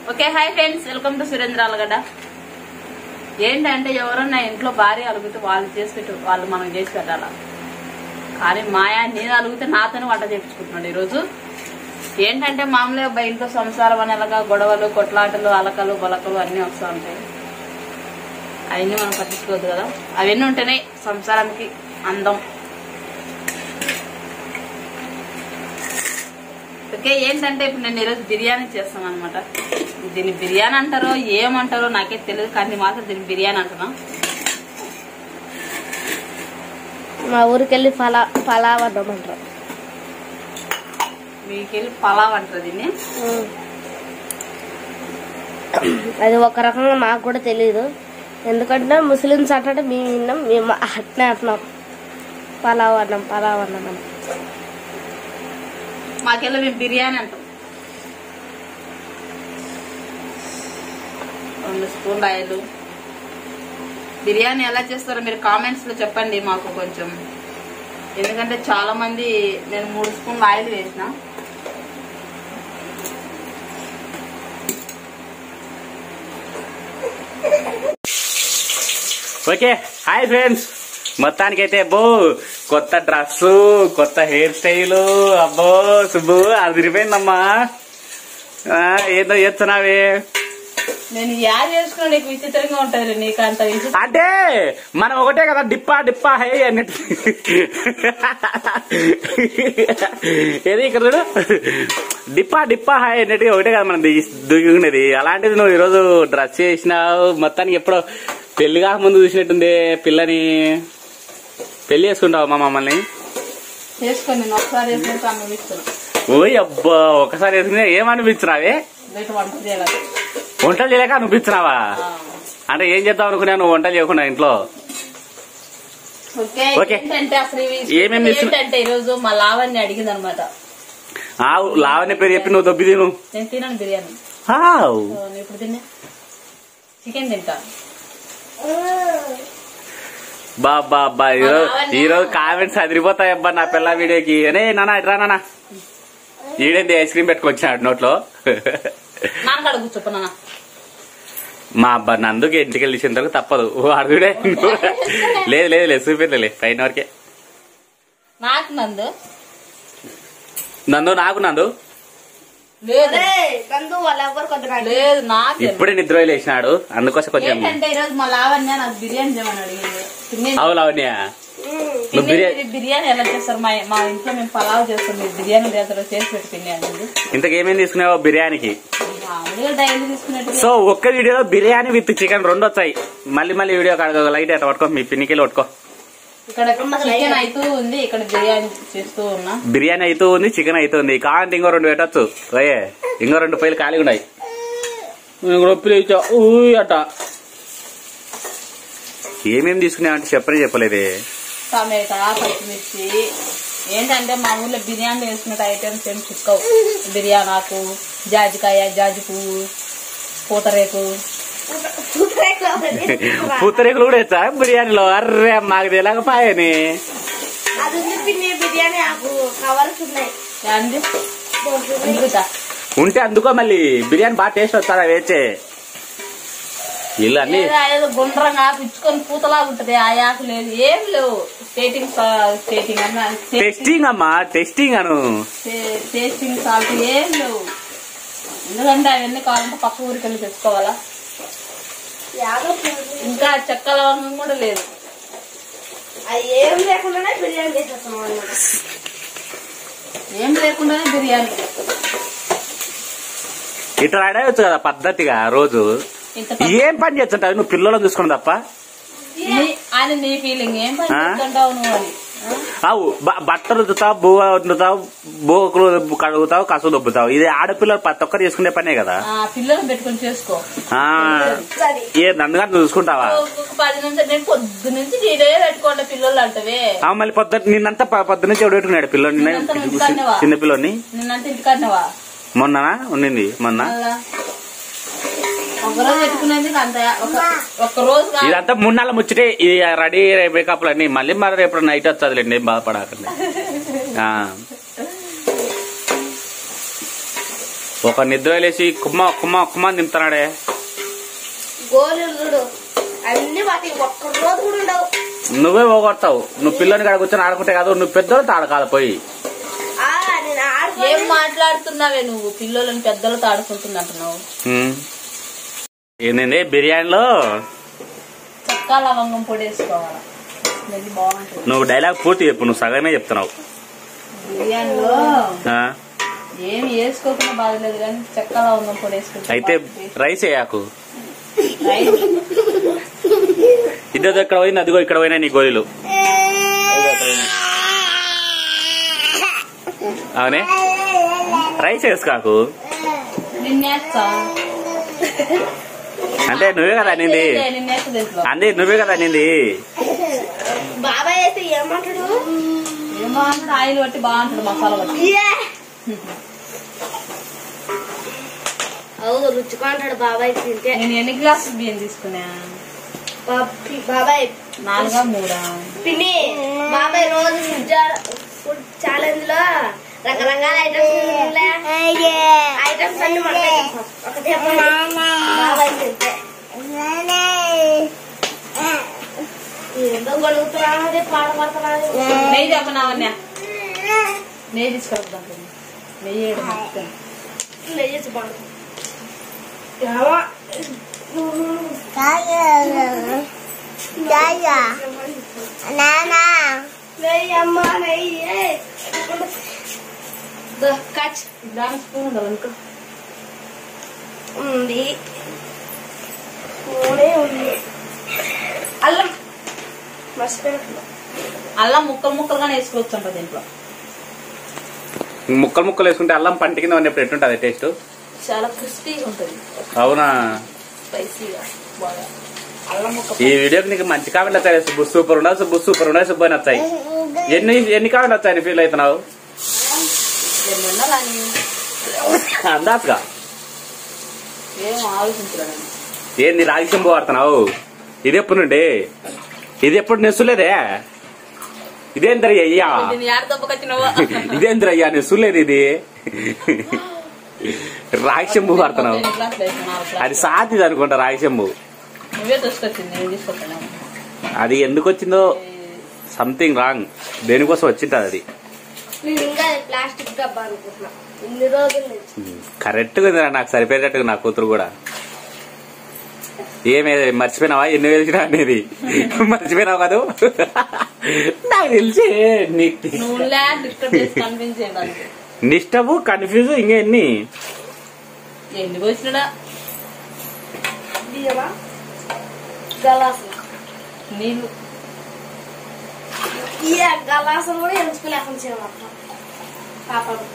Okay hi friends welcome to Surendra అలగడ్డ ఏంటంటే ఎవరన్నా ఇంట్లో భార్య అలుగుతే వాళ్ళు చేసి పెట్టు వాళ్ళు మనం చేసి పెట్టాలా కానీ మాయా నేను అలుగుతే నాతోనే వంట చేయించుకుంటున్నాడు ఈరోజు ఏంటంటే మామూలుగా బయ ఇంట్లో సంసారం అనేలాగా గొడవలు కొట్లాటలు అలకలు బలకలు అన్నీ వస్తూ ఉంటాయి అవన్నీ మనం పట్టించుకోవద్దు కదా అవన్నీ ఉంటేనే సంసారానికి అందం ఓకే ఏంటంటే ఇప్పుడు నేను ఈరోజు బిర్యానీ చేస్తాను అనమాట దీన్ని బిర్యానీ అంటారో ఏమంటారో నాకే తెలియదు కానీ మాత్రం దీన్ని బిర్యానీ అంటున్నా మా ఊరికి వెళ్ళి ఫలా పలావ్ అన్నమంటారు మీకు వెళ్ళి పలావ్ అంటారు దీన్ని అది ఒక రకంగా మాకు కూడా తెలియదు ఎందుకంటే ముస్లిమ్స్ అంటే మేము విన్నాం మేము అట్నే అంటున్నాం పలావ్ అన్నం పలావ్ అన్నం అని మాకెళ్ళి మేము బిర్యానీ అంటాం రెండు స్పూన్లు ఆయిల్ బిర్యానీ ఎలా చేస్తారో మీరు కామెంట్స్ లో చెప్పండి మాకు కొంచెం ఎందుకంటే చాలా మంది నేను మూడు స్పూన్లు ఆయిల్ వేసిన ఓకే హాయ్ ఫ్రెండ్స్ మొత్తానికైతే అబ్బో కొత్త డ్రెస్ కొత్త హెయిర్ స్టైల్ అబ్బో సుబ్బు అది తిరిగిపోయిందమ్మా ఆ, ఏదో చేస్తున్నావే నేను యాడ్ చేసుకున్నా నీకు విచిత్రంగా ఉంటది నీకు అంత విచిత్రం అంటే మనం ఒకటే కదా డిప్పా డిప్పా హై అన్నట్టు ఏది ఇక్కడ చూడు డిప్పా డిప్పా హై అన్నట్టు ఒకటే కదా మనం దిగుకునేది అలాంటిది నువ్వు ఈరోజు డ్రెస్ చేసినావు మొత్తానికి ఎప్పుడో పెళ్లి కాకముందు చూసినట్టుంది పిల్లని పెళ్లి చేసుకుంటావా మా మమ్మల్ని చేసుకొని నేను ఒకసారి వేసినట్టు అనుభవిస్తున్నా ఓయ్ అబ్బా ఒకసారి వేసుకునే ఏమనిపించినావే బయట వంట చేయాలి వంటలు చేయలేక అనిపించినావా ఆ. అంటే ఏం చేద్దాం అనుకున్నా నువ్వు వంటలు చేయకుండా ఇంట్లో ఓకే ఓకే. ఏంటంటే అసలు ఇవి ఏమేం చేస్తున్నా- ఏంటంటే ఈ రోజు మా లావణ్య అడిగింది అనమాట ఆ లావణ్య పేరు చెప్పి నువ్వు దొబ్బి తిను నేను తినను బిర్యానీ హావ్. సో నేను ఇప్పుడు తిన్నా చికెన్ తింటా బా బా బా ఈరోజు లావణ్య. ఈరోజు కామెంట్స్ అదిరిపోతాయి అబ్బా నా పిల్ల వీడియోకి అనే నాన్న ఇట్రా నాన్న ఈడేంది ఐస్ క్రీమ్ పెట్టుకొచ్చాడు నోట్లో నాన్నకాడ కూర్చోప నాన్న మా అబ్బా నందుకి ఇంటికి వెళ్ళి చింతకు తప్పదు ఓ అడుగుడే లేదు లేదు లేదు చూపిద్దలే పైన వరకే నాకు నందు నందు నాకు నందు లేదు నందు వాళ్ళ ఎవరు కొంత లేదు నాకు ఇప్పుడే నిద్ర లేచినాడు అందుకోసం కొంచెం ఏంటంటే ఈ రోజు మా లావణ్య నాకు బిర్యానీ చేయమని అడిగింది తినే- అవు లావణ్య నువ్వు తినే బిర్యానీ ఇది బిర్యానీ ఎలా చేస్తారు మా మా ఇంట్లో మేము పలావ్ చేస్తాం మీరు బిర్యానీ చేస్తారో చేసి పెట్టి తినేయండి ఇంతకేమేం తీసుకున్నావు బిర్యానీకి మామూలుగా డైలీ తీసుకున్నట్టు సో ఒక్క వీడియోలో బిర్యానీ విత్ చికెన్ రెండు వచ్చాయి మళ్ళీ మళ్ళీ వీడియో కడగ లైట్ అట్లా పట్టుకో మీ పిన్నికి పట్టుకో ఇక్కడ చికెన్ అవుతూ ఉంది ఇక్కడ బిర్యానీ చేస్తూ ఉన్నా బిర్యానీ అయితే ఉంది చికెన్ అయితే ఉంది కావాలంటే ఇంకో రెండు పెట్టచ్చు ఓయే ఇంకో రెండు పైలు ఖాళీగా ఉన్నాయి ఇంకో నొప్పి ఇచ్చా ఊ అట ఏమేమి తీసుకున్నావంటే చెప్పని చెప్పలేదే టమాటా పచ్చిమిర్చి ఏంటంటే మా ఊర్లో బిర్యానీ వేసుకున్న ఐటమ్స్ ఏం చిక్కవు బిర్యానీ ఆకు జాజికాయ జాజి పువ్వు పూతరేకు పూతరేకులు కూడా వచ్చా బిర్యానీలో అర్రే మాకు తెలియకపాయని అది ఉంది పిన్ని బిర్యానీ ఆకు కవర్స్ ఉన్నాయి ఏంది ఎందుకుతా ఉంటే అందుకో మళ్ళీ బిర్యానీ బాగా టేస్ట్ వస్తారా వేచే వీళ్ళు అన్ని ఏదో ఏదో గుండ్రంగా పిచ్చుకొని పూతలా ఉంటది ఆ ఆకు లేదు ఏం లేవు స్టేటింగ్ స్టేటింగ్ అన్న టెస్టింగ్ అమ్మా టెస్టింగ్ అను టేస్టింగ్ సాల్ట్ ఏం లేవు ఎందుకంటే అవన్నీ కావాలంటే పక్క ఊరికి వెళ్ళి తెచ్చుకోవాలా ఇంకా చెక్క లవంగం కూడా లేదు అది ఏం లేకుండానే బిర్యానీ చేసేస్తాం అన్నమాట ఏం లేకుండానే బిర్యానీ ఇట్లా అడగచ్చు కదా పద్ధతిగా రోజు ఇంత ఏం పని చేస్తుంటావు నువ్వు పిల్లలను చూసుకుని తప్ప నీ- అని నీ ఫీలింగ్ ఏం పని ఆ? చేస్తుంటావు నువ్వు అని ఆ? అవు బ- బట్టలు రుద్దుతావు బువ్వ వండుతావు బోకులు కడుగుతావు కసు దొబ్బుతావు ఇది ఆడపిల్లలు ప్రతి ఒక్కరు చేసుకునే పనే కదా ఆ పిల్లలు పెట్టుకొని చేసుకో ఆ ఏ నందుగా నువ్వు చూసుకుంటావా ఒక పది నుంచి నేను పొద్దు నుంచి నేనే పెట్టుకోండి పిల్లలు అంటవే ఆ మళ్ళీ పొద్దు నిన్నంతా ప- పొద్దు నుంచి ఎవడు పెట్టుకున్నాడు పిల్లని నిన్నంతా నువ్వు ఇంటికాడనేవా? చిన్న పిల్లని నిన్నంటే ఇంటికన్నావా మొన్ననా ఉండింది మొన్న మళ్ళా ఒకరోజు పెట్టుకునేది అంత ఒక ఒక్క రోజు కాదు. ఇదంతా మూడు నెలల ముచ్చటే ఇది రెడీ మేకప్లు అన్ని మళ్ళీ మరి రేపు నైట్ వస్తుందిలేండి ఏం బాధపడకండి ఆ. ఒక నిద్ర లేచి కుమ్మ కుమ్మ కుమ్మ అని దింపుతున్నాడే గోళీలు చూడు అన్ని వాటి ఒక్క రోజు కూడా ఉండవు నువ్వే పోగొడతావు నువ్వు పిల్లని కాడ కూర్చొని ఆడుకుంటే కాదు నువ్వు పెద్దోళ్ళతో ఆడకాలి పోయి ఆ, నేను ఆడుకో ఏం మాట్లాడుతున్నావే నువ్వు పిల్లలను పెద్దలతో ఆడుకుంటున్నట్టున్నావు ఉమ్. ఏంటండి బిర్యానీలో చక్కా లవంగం పొడి వేసుకోవాలి ఇది బాగుంటుంది నువ్వు డైలాగ్ పూర్తి చెప్పు నువ్వు సగమే చెప్తున్నావు బిర్యానీలో ఆ? ఏమి వేసుకోకుండా బాగలేదు కానీ చక్కా లవంగం పొడి వేసుకుంటే అయితే బాగుంటుంది. రైస్ వేయకు రైస్ ఇద్దరు ఇక్కడ పోయింది అదిగో ఇక్కడ పోయినా నీ గోళీలు అవునే రైస్ వేసుకోకు నిన్నేస్తా అంటే నువ్వే కదా అనింది నిన్నేస్తా దీంట్లో అంది నువ్వే కదా అనింది బాబాయ్ అయితే ఏమంటాడు ఏమో అంటాడు ఆయిల్ బట్టి బాగుంటుంది మసాలా బట్టి ఇయ్యే. అవును రుచిగా అంటాడు బాబాయ్ తింటే నేను ఎన్ని గ్లాసులు బియ్యం తీసుకున్నా బాబీ- బాబాయ్ నాలుగా మూడా పిన్ని బాబాయ్ రోజు ఫుడ్ చా- ఫుడ్ ఛాలెంజ్ లో రకరకాల ఐటమ్స్ ఐటమ్స్ అన్ని మనమే చేస్తాం. ఒకటి చెప్పండి బాబాయ్ తింటే ఏందో గొడుగుతున్నాను అదే పాట పడుతున్నాను నెయ్యి చెప్పనావన్యా నెయ్యి తీసుకురా నెయ్యి ఏడు మొత్తం. నెయ్యేసి పడుతుంది ఏమో నెయ్యి అమ్మ నెయ్యి దో, కచ్ దాని స్పూన్ ఉండదు అనుకో ఉంది నూనె ఉంది అల్లం మర్చిపోయినట్లు అల్లం ముక్కలు ముక్కలుగానే వేసుకోవచ్చు అంట దీంట్లో ముక్కలు ముక్కలు వేసుకుంటే అల్లం పంట కింద ఉన్నప్పుడు ఎట్టుంటుంది టేస్ట్ చాలా క్రిస్పీగా ఉంటుంది అవునా స్పైసీగా బాగా అల్లం ముక్క ఈ వీడియోకి నీకు మంచి కామెంట్లు వచ్చాయి సుబ్బు సూపర్ ఉండదు సుబ్బు సూపర్ ఉండదు సుబ్బు అని వచ్చాయి ఎన్ని ఎన్ని కామెంట్లు వచ్చాయి ఫీల్ అవుతున్నావు ఎన్ని ఉండాలని అందాజుగా ఏం ఆలోచించలేదు ఏంది రాగిశంభు వాడుతున్నావు ఇది ఎప్పుడు నుండి ఇది ఎప్పుడు నెస్సులేదే ఇదేంద్రయ్య అయ్యా నేను యాడ దెబ్బకొచ్చినావో ఇదేంద్రయ్యా నెస్సులేదు ఇది రాగిశంభు వాడుతున్నావు ఎన్ని గ్లాసులు వేసినా? నాలుగు గ్లాసులు. అది సాతిది అనుకుంటా రాగిశంభు నువ్వే తీసుకొచ్చింది నేను తీసుకొచ్చాను అది ఎందుకు వచ్చిందో సంథింగ్ రాంగ్ దేనికోసం వచ్చింటది అది నేను ఇంకా ప్లాస్టిక్ డబ్బా అనుకుంటున్నా ఇన్ని రోజులు నుంచి కరెక్ట్ గా ఉందిరా నాకు సరిపోయేటట్టుగా నా కూతురు కూడా ఏమే మర్చిపోయినావా ఎన్ని వేసినా అనేది మర్చిపోయినావు కాదు నాకు తెలిసి నీకు నువ్వు డిస్టర్బ్ చేసి కన్విన్స్ చేయడానికి నిష్టము కన్ఫ్యూజ్ ఇంకా ఎన్ని ఎన్ని పోసినాడా బియ్యమా గలాసులు నీళ్ళు ఈ గలాసులు కూడా ఎంచుకోలేకుండా చేయమంటాం పాపడు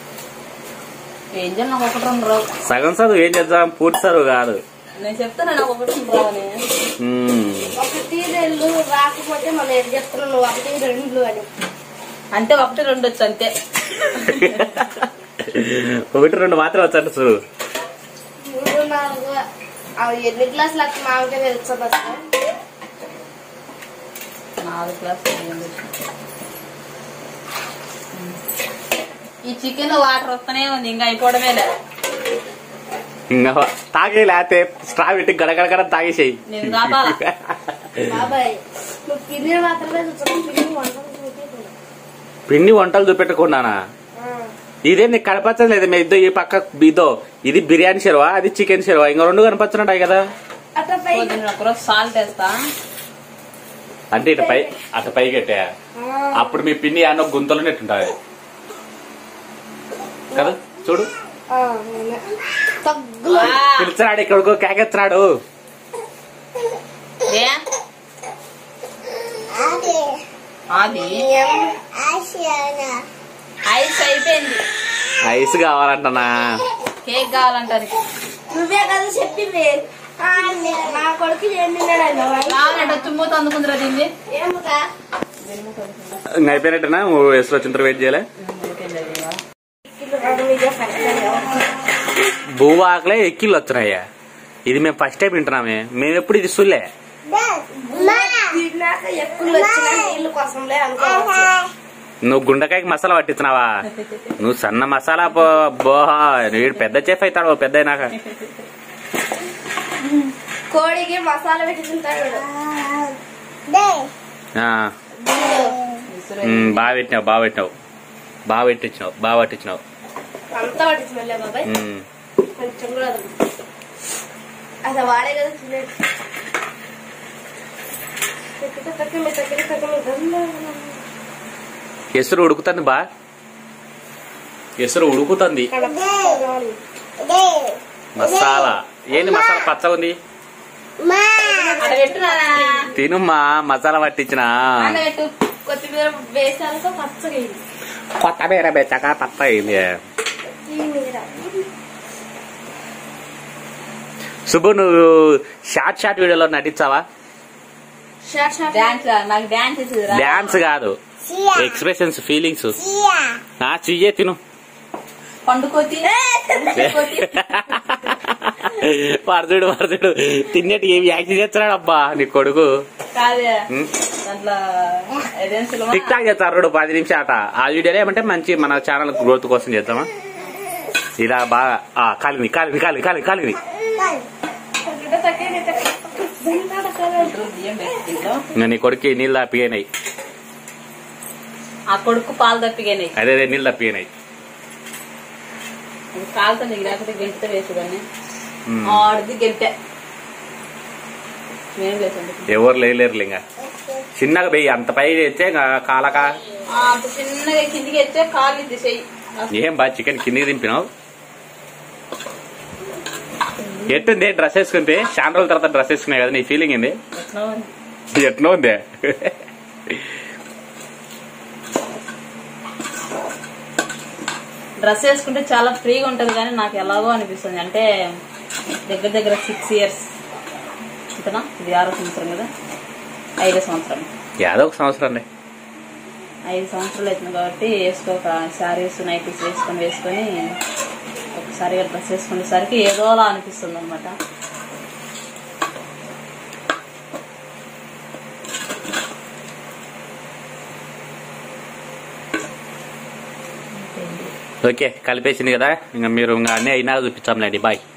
ఏం చేయాలి నాకు ఒకటి రెండు రావు సగం చదువు ఏం చేద్దాం పూర్తి చదువు కాదు నేను చెప్తాను నాకు ఒకటి రెండు రావని మ్మ్. ఒకటి రెండు రాకపోతే మనం ఏం చెప్తున్నావు నువ్వు ఒకటి రెండు అని అంటే ఒకటి రెండు వచ్చు అంతే ఒకటి రెండు మాత్రం వచ్చాడు చూడు మూడు నాలుగు అవి ఎన్ని గ్లాసులు అట్లా మామూలుగా తెలుస్తుంది అసలు నాలుగు గ్లాసులు బియ్యం పోసిన. ఈ చికెన్ లో వాటర్ వస్తూనే ఉంది ఇంకా అయిపోవడమే లే ఇంకా తాగే లేతే స్ట్రా పెట్టి గడగడగడ తాగేసేయి నేను కాపాలా బాబాయ్ నువ్వు పిల్లి మాత్రమే చూస్తున్నావు పిల్లి వంటలు చూపించకుండా. పిండి వంటలు చూపెట్టకుండానా ఆ ఇదే నీకు కనపచ్చలేదు లేదు మీ ఇద్దరు ఈ పక్క ఇదో ఇది బిర్యానీ షెరవా అది చికెన్ షెరవా ఇంకా రెండు కనపచ్చున్నాయి కదా అట్లా పై నేను ఒకరోజు సాల్ట్ వేస్తా అంటే ఇటు పై అటు పైకి ఎట్టా అప్పుడు మీ పిండి అన్న గుంతలు నెట్టుంటది కదా చూడు తగ్గులు పిలుస్తున్నాడు ఇక్కడికో కేకెత్తున్నాడు ఏ అది ఐస్ అయిపోయింది ఐస్ కావాలంటనా కేక్ కావాలంటారు నువ్వే కదా చెప్పింది ఆ, నా కొడుకు ఏం తిన్నాడు కావాలంటే వచ్చి మూత అందుకుందిరా దీన్ని ఏముగా ఇంకా అయిపోయినట్టేనా ఎస్ వచ్చిన తర్వాత వెయిట్ చేయలే భూవ ఆకలే ఎక్కిళ్ళు వచ్చినాయ్యా ఇది మేము ఫస్ట్ టైం వింటున్నామే మేము ఎప్పుడు ఇది సుల్లే తిన్నాక ఎక్కువ వచ్చిన నీళ్ళ కోసంలే అనుకోవచ్చు నువ్వు గుండెకాయకి మసాలా పట్టించినావా నువ్వు సన్న మసాలా పో బోహా వీడు పెద్ద చెఫ్ అవుతాడు ఓ పెద్ద అయినాక కోడికి మసాలా పెట్టి తింటాడు ఆ, ఉమ్, బాగా పెట్టినావు బాగా పెట్టినావు బాగా పెట్టించినావు బాగా పట్టించినావు అంతా పట్టించి మళ్ళీ బాబాయ్ ఉమ్. కొంచెం కూడా వదలదు. అసలు వాడే కదా తినేది తక్కిట తక్కిమి తక్కిట తక్కిమి గంధ. ఎసురు ఉడుకుతుంది బా ఎసురు ఉడుకుతుంది కడప కావాలి. మసాలా ఏంది మసాలా పచ్చగా ఉంది అక్కడ పెట్టు నానా తినుమ్మా మసాలా పట్టించిన అక్కడ పెట్టు కొత్తిమీర వేసాలతో పచ్చగా అయింది. కొత్త బేర బెచ్చక పచ్చ అయింది ఈ మీర. సుబ్బు నువ్వు షార్ట్ షార్ట్ వీడియోలో నటించావా షార్ట్ షార్ట్ డాన్స్ రా, నాకు డాన్స్ వేసేది రా. డాన్స్ కాదు ఎక్స్ప్రెషన్స్ ఫీలింగ్స్ నా చెయ్యే తిను పండుకోతి పండుకోతి. వరదుడు వరదుడు తిన్నట్టు ఏమి యాక్షన్ చేస్తున్నాడు అబ్బా నీ కొడుకు కాదే ఉం? దాంట్లో ఏజెన్సీలో టిక్ టాక్ చేస్తారు రెండు పది నిమిషాట ఆ వీడియోలో ఏమంటే మంచి మన ఛానల్ గ్రోత్ కోసం చేద్దామా ఇలా బాగా ఆ, కాలింది కాలింది కాలింది కాలింది కాలింది తక్కిట తక్కిమి తక్కిట తక్కిమి. బియ్యం పెట్టి దీంట్లో. ఇంకా నీ కొడుకు నీళ్ళు తప్పినాయి ఆ కొడుకు పాలు తప్పిగానే అదే అదే నీళ్ళు తప్పినాయి కాలుతో నీకు లేకపోతే గెంటితో వేసేదాన్ని ఆడిది గెంటె మేము వేసండి ఎవరు లేలేరు ఇంకా చిన్నగా వెయ్యి అంత పై తెస్తే ఇంకా కాలక అంత చిన్నగా కిందికి ఎత్తే కాలు ఇది చెయ్యి ఏం బా చికెన్ కిందికి దింపినావు ఎట్టుంది డ్రెస్ వేసుకుంటే చాలా రోజుల తర్వాత డ్రెస్ వేసుకున్నాయి కదా నీ ఫీలింగ్ ఏంది ఎట్లా ఉంది? ఎట్లా ఉంది డ్రెస్ వేసుకుంటే చాలా ఫ్రీగా ఉంటది కానీ నాకు ఎలాగో అనిపిస్తుంది అంటే దగ్గర దగ్గర సిక్స్ ఇయర్స్ అంతనా ఇది ఆరో సంవత్సరం కదా ఐదో సంవత్సరం యాదో ఒక సంవత్సరం అండి ఐదు సంవత్సరాలు అవుతుంది కాబట్టి వేసుకోక శారీస్ నైటీస్ వేసుకొని వేసుకొని ఒకసారిగా డ్రెస్ వేసుకునేసరికి ఏదోలా అనిపిస్తుంది అనమాట ఓకే కలిపేసింది కదా ఇంకా మీరు ఇంకా అన్నీ అయినా చూపించాంలేండి బాయ్